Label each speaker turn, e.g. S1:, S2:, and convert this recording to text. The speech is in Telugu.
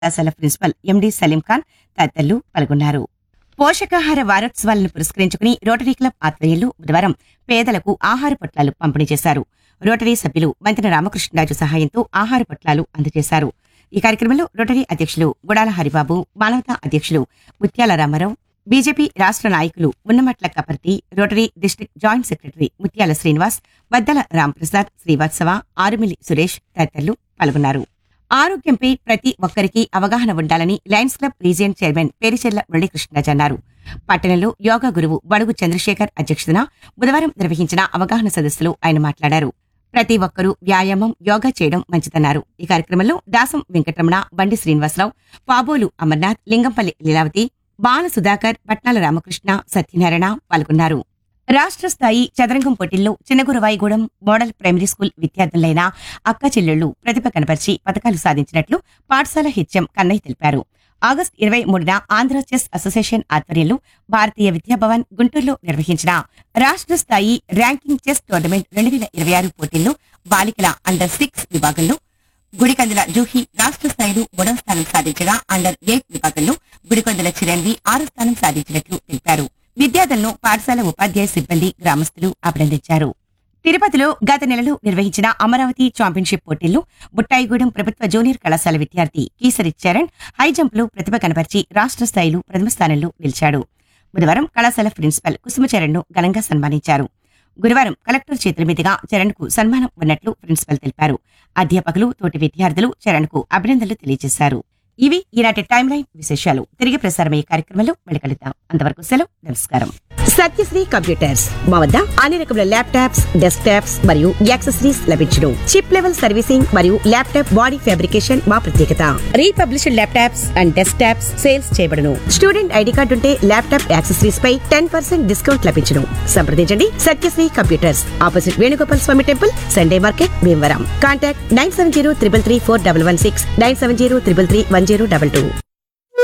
S1: కళాశాల ప్రిన్సిపల్ ఎండి సలీం ఖాన్ తదితరులు పాల్గొన్నారు పోషకాహార వారోత్సవాలను పురస్కరించుకుని రోటరీ క్లబ్ ఆధ్వర్యంలో బుధవారం పేదలకు ఆహార పొట్లాలు పంపిణీ చేశారు రోటరీ సభ్యులు మంత్రి రామకృష్ణరాజు సహాయంతో ఆహార పొట్లాలు అందజేశారు ఈ కార్యక్రమంలో రోటరీ అధ్యక్షులు గుడాల హరిబాబు మానవతా అధ్యక్షులు ముత్యాల రామారావు బీజేపీ రాష్ట్ర నాయకులు Unnamatla Kaparthi rotary district joint secretary Muthyala Srinivas వద్దల Ramprasad Srivastava Arumilli Suresh తదితరులు పాల్గొన్నారు ఆరోగ్యంపై ప్రతి ఒక్కరికి అవగాహన ఉండాలని lions club region chairman Pericherla Muralikrishna Raju అన్నారు పట్టణంలో యోగా గురువు బడుగు చంద్రశేఖర్ అధ్యక్షతన బుధవారం నిర్వహించిన అవగాహన సదస్సులో ఆయన మాట్లాడారు ప్రతి ఒక్కరూ వ్యాయామం యోగా చేయడం మంచిదన్నారు ఈ కార్యక్రమంలో దాసం వెంకటరమణ బండి శ్రీనివాసరావు పాబోలు అమర్నాథ్ లింగంపల్లి లీలావతి బాల సుధాకర్ పట్నాల రామకృష్ణ సత్యనారాయణ పాల్గొన్నారు రాష్ట్ర స్థాయి చదరంగం పోటీల్లో చిన్నగురవాయిగూడెం మోడల్ ప్రైమరీ స్కూల్ విద్యార్థులైన అక్క చెల్లెళ్లు ప్రతిభ కనపరిచి పథకాలు సాధించినట్లు పాఠశాల హెచ్ఎం కన్నయ్య తెలిపారు ఆగస్టు ఇరవై మూడున ఆంధ్ర చెస్ అసోసియేషన్ ఆధ్వర్యంలో భారతీయ విద్యాభవన్ గుంటూరులో నిర్వహించిన రాష్ట్ర స్థాయి ర్యాంకింగ్ చెస్ టోర్నమెంట్ రెండు వేల ఇరవై ఆరు పోటీల్లో బాలికల అండర్ సిక్స్ విభాగంలో గుడికందుల జూహి రాష్ట్ర స్థాయిలో మూడవ స్థానం సాధించగా అండర్ ఎయిట్ విభాగంలో గుడికందుల చిరంజి ఆరో స్థానం సాధించినట్లు తెలిపారు విద్యార్థులను పాఠశాల ఉపాధ్యాయ సిబ్బంది గ్రామస్తులు అభినందించారు తిరుపతిలో గత నెలలో నిర్వహించిన అమరావతి ఛాంపియన్షిప్ పోటీల్లో బుట్టాయిగూడెం ప్రభుత్వ జూనియర్ కళాశాల విద్యార్థి కీసరి చరణ్ హై జంప్లో ప్రతిభ కనపరిచి రాష్ట్ర స్థాయిలో ప్రథమ స్థానంలో నిలిచాడు బుధవారం కళాశాల ప్రిన్సిపల్ కుసుమచరణ్ ను ఘనంగా సన్మానించారు గురువారం కలెక్టర్ చేతుల మీదుగా చరణ్ కు సన్మానం ఉన్నట్లు ప్రిన్సిపల్ తెలిపారు అధ్యాపకులు తోటి విద్యార్థులు చరణ్ కు అభినందనలు తెలియజేశారు ఇవి ఈనాటి టైం లైన్ విశేషాలు తిరిగి ప్రసారమయ్యే కార్యక్రమంలో వెళ్ళగలుగుతాం అంతవరకు సెలవు నమస్కారం సత్యశ్రీ కంప్యూటర్స్ మా వద్ద అన్ని రకముల ల్యాప్టాప్స్ డెస్క్ టాప్స్ మరియు యాక్సెసరీస్ లభించును చిప్ లెవెల్ సర్వీసింగ్ మరియు ల్యాప్టాప్ బాడీ ఫ్యాబ్రికేషన్ మా ప్రత్యేకత refurbished laptops and desktops sales చేయబడును స్టూడెంట్ ఐడి కార్డు ఉంటే ల్యాప్టాప్ యాక్సెసరీస్ పై టెన్ పర్సెంట్ డిస్కౌంట్ లభించును సంప్రదించండి Satyasri computers opposite Venugopal Swamy temple Sunday market Bhimavaram contact nine seven zero triple three four double one six nine seven zero triple three one zero double two